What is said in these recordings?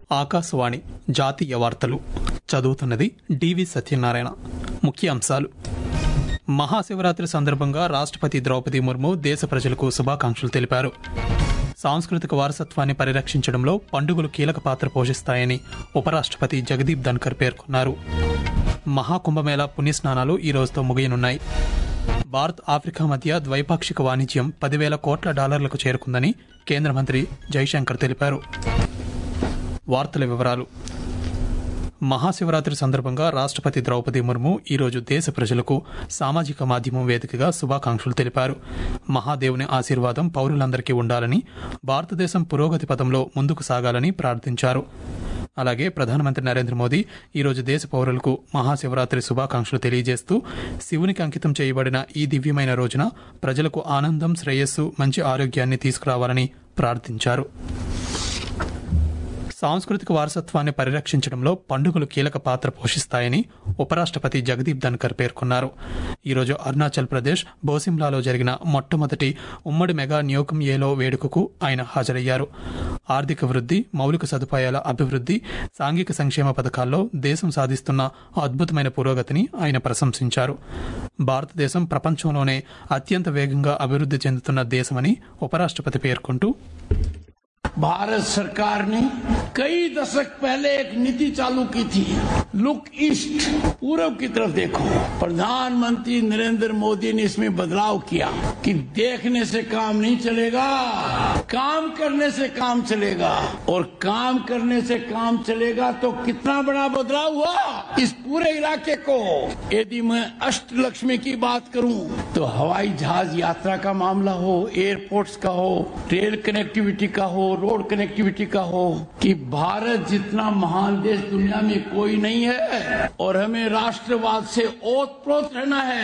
ఆకాశవాణి జాతీయ వార్తలు చదువుతున్నది డివి సత్యనారాయణ ముఖ్య అంశాలు మహాశివరాత్రి సందర్భంగా రాష్ట్రపతి ద్రౌపది ముర్ము దేశ ప్రజలకు శుభాకాంక్షలు తెలిపారు సాంస్కృతిక వారసత్వాన్ని పరిరక్షించడంలో పండుగలు కీలక పాత్ర పోషిస్తాయని ఉపరాష్ట్రపతి జగదీప్ ధన్కర్ పేర్కొన్నారు మహాకుంభమేళా పుణ్యస్నానాలు ఈ రోజుతో ముగియనున్నాయి భారత్ ఆఫ్రికా మధ్య ద్వైపాక్షిక వాణిజ్యం పదివేల కోట్ల డాలర్లకు చేరుకుందని కేంద్ర మంత్రి జైశంకర్ తెలిపారు వార్తల వివరాలు మహాశివరాత్రి సందర్భంగా రాష్ట్రపతి ద్రౌపది ముర్ము ఈరోజు దేశ ప్రజలకు సామాజిక మాధ్యమం వేదికగా శుభాకాంక్షలు తెలిపారు మహాదేవుని ఆశీర్వాదం పౌరులందరికీ ఉండాలని భారతదేశం పురోగతి పథంలో ముందుకు సాగాలని ప్రార్థించారు అలాగే ప్రధానమంత్రి నరేంద్ర మోదీ ఈరోజు దేశ పౌరులకు మహాశివరాత్రి శుభాకాంక్షలు తెలియజేస్తూ శివునికి అంకితం చేయబడిన ఈ దివ్యమైన రోజున ప్రజలకు ఆనందం శ్రేయస్సు మంచి ఆరోగ్యాన్ని తీసుకురావాలని ప్రార్థించారు సాంస్కృతిక వారసత్వాన్ని పరిరక్షించడంలో పండుగలు కీలక పాత్ర పోషిస్తాయని ఉపరాష్ట్రపతి జగదీప్ ధన్కర్ పేర్కొన్నారు ఈరోజు అరుణాచల్ ప్రదేశ్ బోసిమ్లాలో జరిగిన మొట్టమొదటి ఉమ్మడి మెగా న్యోకం ఏలో వేడుకకు ఆయన హాజరయ్యారు ఆర్థిక వృద్ధి మౌలిక సదుపాయాల అభివృద్ధి సాంఘిక సంక్షేమ పథకాల్లో దేశం సాధిస్తున్న అద్భుతమైన పురోగతిని ఆయన ప్రశంసించారు భారతదేశం ప్రపంచంలోనే అత్యంత వేగంగా అభివృద్ధి చెందుతున్న దేశమని ఉపరాష్ట్రపతి పేర్కొంటూ भारत सरकार ने कई दशक पहले एक नीति चालू की थी लुक ईस्ट पूरब की तरफ देखो प्रधानमंत्री नरेंद्र मोदी ने इसमें बदलाव किया कि देखने से काम नहीं चलेगा काम करने से काम चलेगा और काम करने से काम चलेगा तो कितना बड़ा बदलाव हुआ इस पूरे इलाके को यदि मैं अष्ट लक्ष्मी की बात करूं तो हवाई जहाज यात्रा का मामला हो एयरपोर्ट्स का हो रेल कनेक्टिविटी का हो रोड कनेक्टिविटी का हो कि भारत जितना महान देश दुनिया में कोई नहीं है और हमें राष्ट्रवाद से ओत प्रोत रहना है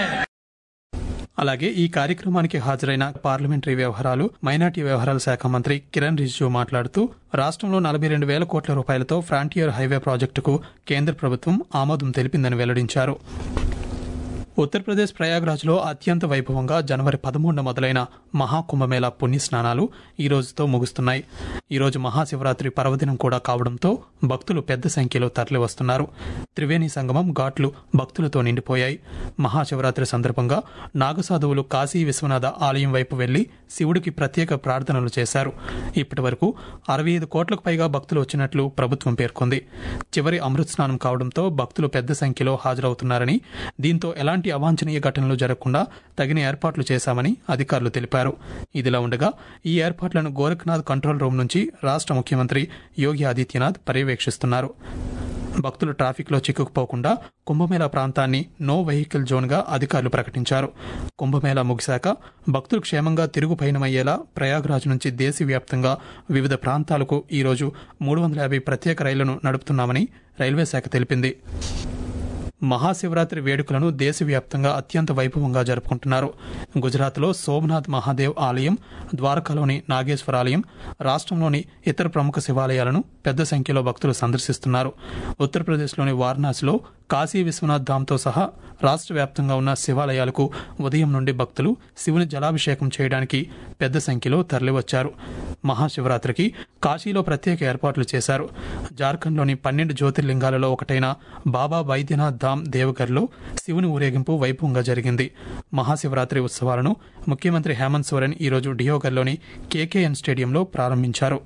అలాగే ఈ కార్యక్రమానికి హాజరైన పార్లమెంటరీ వ్యవహారాలు మైనార్టీ వ్యవహారాల శాఖ మంత్రి కిరణ్ రిజిజు మాట్లాడుతూ రాష్ట్రంలో నలభై రెండు వేల కోట్ల రూపాయలతో ఫ్రాంటియర్ హైవే ప్రాజెక్టుకు కేంద్ర ప్రభుత్వం ఆమోదం తెలిపిందని వెల్లడించారు ఉత్తరప్రదేశ్ ప్రయాగ్రాజ్లో అత్యంత వైభవంగా జనవరి పదమూడున మొదలైన మహాకుంభమేళా పుణ్య స్నానాలు ఈ రోజుతో ముగుస్తున్నాయి ఈ రోజు మహాశివరాత్రి పర్వదినం కూడా కావడంతో భక్తులు పెద్ద సంఖ్యలో తరలివస్తున్నారు త్రివేణి సంగమం ఘాట్లు భక్తులతో నిండిపోయాయి మహాశివరాత్రి సందర్భంగా నాగసాధువులు కాశీ విశ్వనాథ ఆలయం వైపు వెళ్లి శివుడికి ప్రత్యేక ప్రార్థనలు చేశారు ఇప్పటి వరకు అరవై ఐదు కోట్లకు పైగా భక్తులు వచ్చినట్లు ప్రభుత్వం పేర్కొంది చివరి అమృత్ స్నానం కావడంతో భక్తులు పెద్ద సంఖ్యలో హాజరవుతున్నారని దీంతో ఎలాంటి అవాంఛనీయ ఘటనలు జరగకుండా తగిన ఏర్పాట్లు చేశామని అధికారులు తెలిపారు ఇదిలా ఉండగా ఈ ఏర్పాట్లను గోరఖ్నాథ్ కంట్రోల్ రూమ్ నుంచి రాష్ట్ర ముఖ్యమంత్రి యోగి ఆదిత్యనాథ్ పర్యవేక్షిస్తున్నారు భక్తులు ట్రాఫిక్లో చిక్కుకుపోకుండా కుంభమేళా ప్రాంతాన్ని నో వెహికల్ జోన్గా అధికారులు ప్రకటించారు కుంభమేళా ముగిశాక భక్తులు క్షేమంగా తిరుగు పయనమయ్యేలా ప్రయాగ్రాజ్ నుంచి దేశవ్యాప్తంగా వివిధ ప్రాంతాలకు ఈరోజు మూడు వందల యాభై ప్రత్యేక రైళ్లను నడుపుతున్నామని రైల్వే శాఖ తెలిపింది మహాశివరాత్రి వేడుకలను దేశవ్యాప్తంగా అత్యంత వైభవంగా జరుపుకుంటున్నారు గుజరాత్లో సోమనాథ్ మహాదేవ్ ఆలయం ద్వారకాలోని నాగేశ్వర ఆలయం రాష్ట్రంలోని ఇతర ప్రముఖ శివాలయాలను పెద్ద సంఖ్యలో భక్తులు సందర్శిస్తున్నారు ఉత్తరప్రదేశ్లోని వారణాసిలో కాశీ విశ్వనాథ్ ధామ్తో సహా రాష్ట్ర వ్యాప్తంగా ఉన్న శివాలయాలకు ఉదయం నుండి భక్తులు శివుని జలాభిషేకం చేయడానికి పెద్ద సంఖ్యలో తరలివచ్చారు మహాశివరాత్రికి కాశీలో ప్రత్యేక ఏర్పాట్లు చేశారు జార్ఖండ్లోని పన్నెండు జ్యోతిర్లింగాలలో ఒకటైన బాబా వైద్యనాథ్ ధామ్ దేవగర్లో శివుని ఊరేగింపు వైభవంగా జరిగింది మహాశివరాత్రి ఉత్సవాలను ముఖ్యమంత్రి హేమంత్ సోరెన్ ఈరోజు డియోగర్లోని కేకేఎన్ స్టేడియంలో ప్రారంభించారు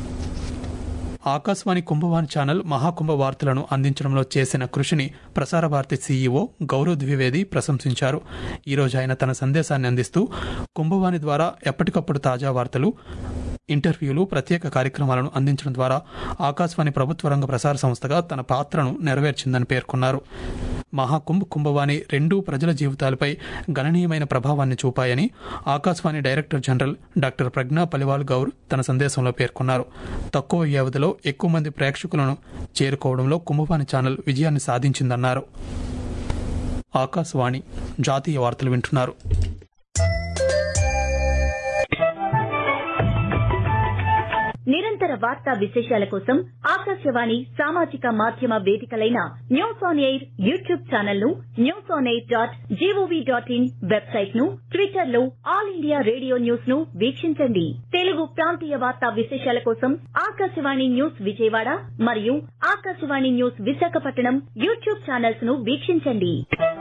ఆకాశవాణి కుంభవాణి ఛానల్ మహాకుంభ వార్తలను అందించడంలో చేసిన కృషిని ప్రసార భారతి సీఈఓ గౌరవ్ ద్వివేది ప్రశంసించారు ఈరోజు ఆయన తన సందేశాన్ని అందిస్తూ కుంభవాణి ద్వారా ఎప్పటికప్పుడు తాజా వార్తలు ఇంటర్వ్యూలు ప్రత్యేక కార్యక్రమాలను అందించడం ద్వారా ఆకాశవాణి ప్రభుత్వ రంగ ప్రసార సంస్థగా తన పాత్రను నెరవేర్చిందని పేర్కొన్నారు మహాకుంభ్ కుంభవాణి రెండూ ప్రజల జీవితాలపై గణనీయమైన ప్రభావాన్ని చూపాయని Akashvani director general doctor Pragya Paliwal Gaur తన సందేశంలో పేర్కొన్నారు తక్కువ వ్యవధిలో ఎక్కువ మంది ప్రేక్షకులను చేరుకోవడంలో కుంభవాణి ఛానల్ విజయాన్ని సాధించిందన్నారు ఆకాశవాణి జాతీయ వార్తలు వింటున్నారు నిరంతర వార్తా విశేషాల కోసం ఆకాశవాణి సామాజిక మాధ్యమ వేదికలైన news on air YouTube channel ను news on air dot G O V dot in website ను ట్విట్టర్ లో ఆల్ ఇండియా రేడియో న్యూస్ ను వీక్షించండి తెలుగు ప్రాంతీయ వార్తా విశేషాల కోసం ఆకాశవాణి న్యూస్ విజయవాడ మరియు Akashvani news Visakhapatnam YouTube channels ను వీక్షించండి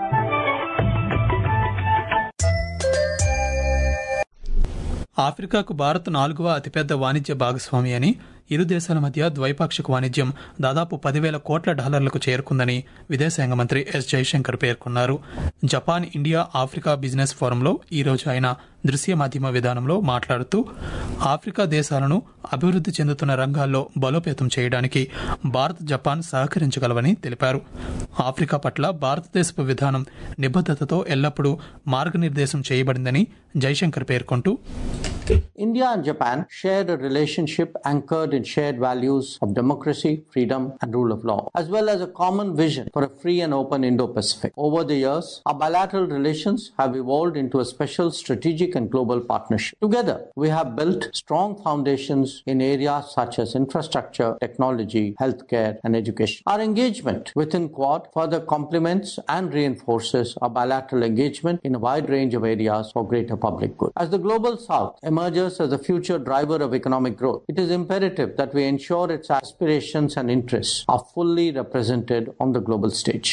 ఆఫ్రికాకు భారత్ నాలుగవ అతిపెద్ద వాణిజ్య భాగస్వామి అని ఇరు దేశాల మధ్య ద్వైపాక్షిక వాణిజ్యం దాదాపు పదివేల కోట్ల డాలర్లకు చేరుకుందని విదేశాంగ మంత్రి ఎస్ జైశంకర్ పేర్కొన్నారు జపాన్ ఇండియా ఆఫ్రికా బిజినెస్ ఫోరంలో ఈ రోజు ఆయన దృశ్య మాధ్యమ విధానంలో మాట్లాడుతూ ఆఫ్రికా దేశాలను అభివృద్ధి చెందుతున్న రంగాల్లో బలోపేతం చేయడానికి భారత్ జపాన్ సహకరించగలవని తెలిపారు ఆఫ్రికా పట్ల భారతదేశపు విధానం నిబద్దతతో ఎల్లప్పుడూ మార్గనిర్దేశం చేయబడిందని జైశంకర్ పేర్కొంటూ India and Japan share a relationship anchored in shared values of democracy, freedom, and rule of law, as well as a common vision for a free and open Indo Pacific. Over the years, our bilateral relations have evolved into a special strategic and global partnership. Together, we have built strong foundations in areas such as infrastructure, technology, healthcare, and education. Our engagement within Quad further complements and reinforces our bilateral engagement in a wide range of areas for greater public good. As the global South emerges as a future driver of economic growth, it is imperative that we ensure its aspirations and interests are fully represented on the global stage.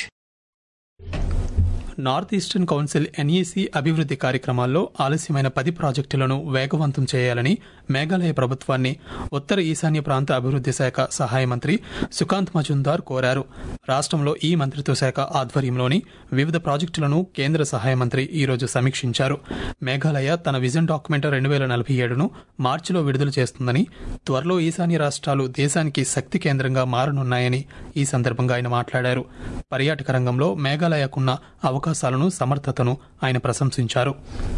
North eastern council N E C అభివృద్ధి కార్యక్రమాల్లో ఆలస్యమైన పది ప్రాజెక్టులను వేగవంతం చేయాలని మేఘాలయ ప్రభుత్వాన్ని ఉత్తర ఈశాన్య ప్రాంత అభివృద్ధి శాఖ సహాయ మంత్రి సుకాంత్ మజుందార్ కోరారు రాష్ట్రంలో ఈ మంత్రిత్వ శాఖ ఆధ్వర్యంలోని వివిధ ప్రాజెక్టులను కేంద్ర సహాయ మంత్రి ఈ రోజు సమీక్షించారు మేఘాలయ తన విజన్ డాక్యుమెంట్ రెండు వేల నలభై ఏడును మార్చిలో విడుదల చేస్తుందని త్వరలో ఈశాన్య రాష్ట్రాలు దేశానికి శక్తి కేంద్రంగా మారనున్నాయని ఈ సందర్భంగా ఆయన మాట్లాడారు పర్యాటక రంగంలో మేఘాలయకున్న అవకాశాలను సమర్థతను ఆయన ప్రశంసించారు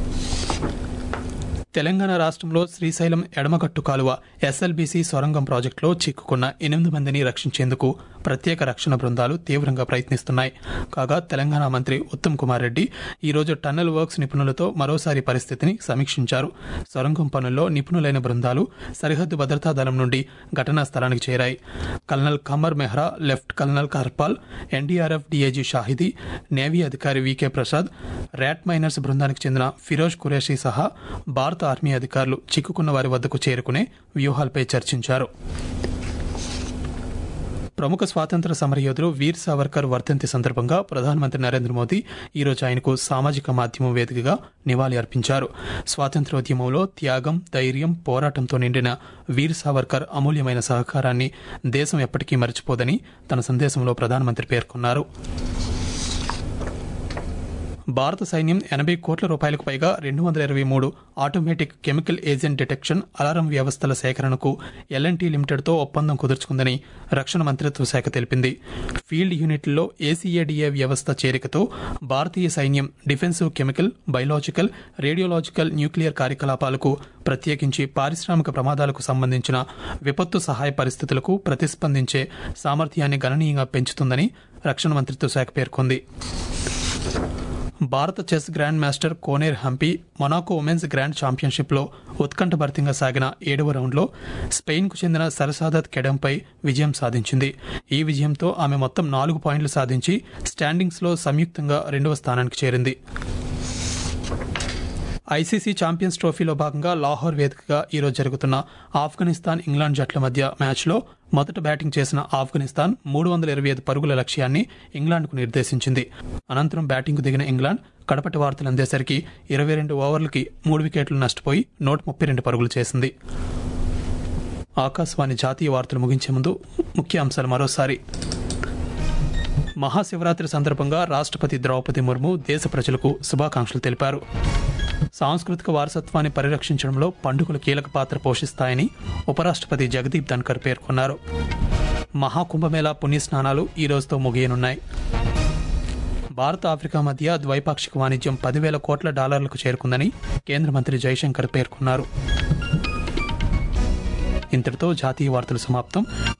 తెలంగాణ రాష్ట్రంలో శ్రీశైలం ఎడమగట్టు కాలువ ఎస్ఎల్బీసీ సొరంగం ప్రాజెక్టులో చిక్కుకున్న ఎనిమిది మందిని రక్షించేందుకు ప్రత్యేక రక్షణ బృందాలు తీవ్రంగా ప్రయత్నిస్తున్నాయి కాగా తెలంగాణ మంత్రి ఉత్తమ్ కుమార్ రెడ్డి ఈ రోజు టన్నెల్ వర్క్స్ నిపుణులతో మరోసారి పరిస్థితిని సమీక్షించారు సొరంగం పనుల్లో నిపుణులైన బృందాలు సరిహద్దు భద్రతా దళం నుండి ఘటనా స్థలానికి చేరాయి colonel Kamar Mehra left colonel Karpal N D R F D I G Shahidi navy అధికారి వికే ప్రసాద్ ర్యాట్ మైనర్స్ బృందానికి చెందిన ఫిరోజ్ కురేషీ సహా భారత ఆర్మీ అధికారులు చిక్కుకున్న వారి వద్దకు చేరుకునే వ్యూహాలపై చర్చించారు ప్రముఖ స్వాతంత్ర సమరయోధులు వీర్ సావర్కర్ వర్ధంతి సందర్భంగా ప్రధానమంత్రి నరేంద్ర మోదీ ఈరోజు ఆయనకు సామాజిక మాధ్యమం వేదికగా నివాళి అర్పించారు స్వాతంత్ర్యోద్యమంలో త్యాగం ధైర్యం పోరాటంతో నిండిన వీర్ సావర్కర్ అమూల్యమైన సహకారాన్ని దేశం ఎప్పటికీ మర్చిపోదని తన సందేశంలో ప్రధానమంత్రి పేర్కొన్నారు భారత సైన్యం ఎనభై కోట్ల రూపాయలకు పైగా రెండు వందల ఇరవై మూడు automatic chemical agent detection alarm వ్యవస్థల సేకరణకు ఎల్ఎన్టీ లిమిటెడ్తో ఒప్పందం కుదుర్చుకుందని రక్షణ మంత్రిత్వ శాఖ తెలిపింది ఫీల్డ్ యూనిట్లలో ఏసీఏడీఏ వ్యవస్థ చేరికతో భారతీయ సైన్యం defensive chemical biological radiological nuclear కార్యకలాపాలకు ప్రత్యేకించి పారిశ్రామిక ప్రమాదాలకు సంబంధించిన విపత్తు సహాయ పరిస్థితులకు ప్రతిస్పందించే సామర్థ్యాన్ని గణనీయంగా పెంచుతుందని రక్షణ మంత్రిత్వ శాఖ పేర్కొంది భారత chess grand master Koneru Humpy Monaco women's grand ఛాంపియన్షిప్లో ఉత్కంఠభరితంగా సాగిన ఏడవ రౌండ్లో స్పెయిన్కు చెందిన సరసాదత్ కెడంపై విజయం సాధించింది ఈ విజయంతో ఆమె మొత్తం నాలుగు పాయింట్లు సాధించి స్టాండింగ్స్లో సంయుక్తంగా రెండవ స్థానానికి చేరింది ఐసీసీ ఛాంపియన్స్ ట్రోఫీలో భాగంగా లాహోర్ వేదికగా ఈరోజు జరుగుతున్న ఆఫ్ఘనిస్తాన్ ఇంగ్లాండ్ జట్ల మధ్య మ్యాచ్లో మొదట బ్యాటింగ్ చేసిన ఆఫ్ఘనిస్తాన్ మూడు వందల ఇరవై ఐదు పరుగుల లక్ష్యాన్ని ఇంగ్లాండ్కు నిర్దేశించింది అనంతరం బ్యాటింగ్కు దిగిన ఇంగ్లాండ్ కడపటి వార్తలు అందేసరికి ఇరవై రెండు ఓవర్లకి మూడు వికెట్లు నష్టపోయి నూట ముప్పై రెండు పరుగులు చేసింది ఆకాశవాణి జాతీయ వార్తలు ముగించే ముందు ముఖ్య అంశాలు మరోసారి మహాశివరాత్రి సందర్భంగా రాష్ట్రపతి ద్రౌపది ముర్ము దేశ ప్రజలకు శుభాకాంక్షలు తెలిపారు సాంస్కృతిక వారసత్వాన్ని పరిరక్షించడంలో పండుగలు కీలక పాత్ర పోషిస్తాయని ఉపరాష్ట్రపతి జగదీప్ ధన్కర్ పేర్కొన్నారు మహాకుంభమేళా పుణ్యస్నానాలు ఈ రోజుతో ముగియనున్నాయి భారత్ ఆఫ్రికా మధ్య ద్వైపాక్షిక వాణిజ్యం పదివేల కోట్ల డాలర్లకు చేరుకుందని కేంద్ర మంత్రి జైశంకర్ పేర్కొన్నారు ఇంతటితో జాతీయ వార్తలు సమాప్తం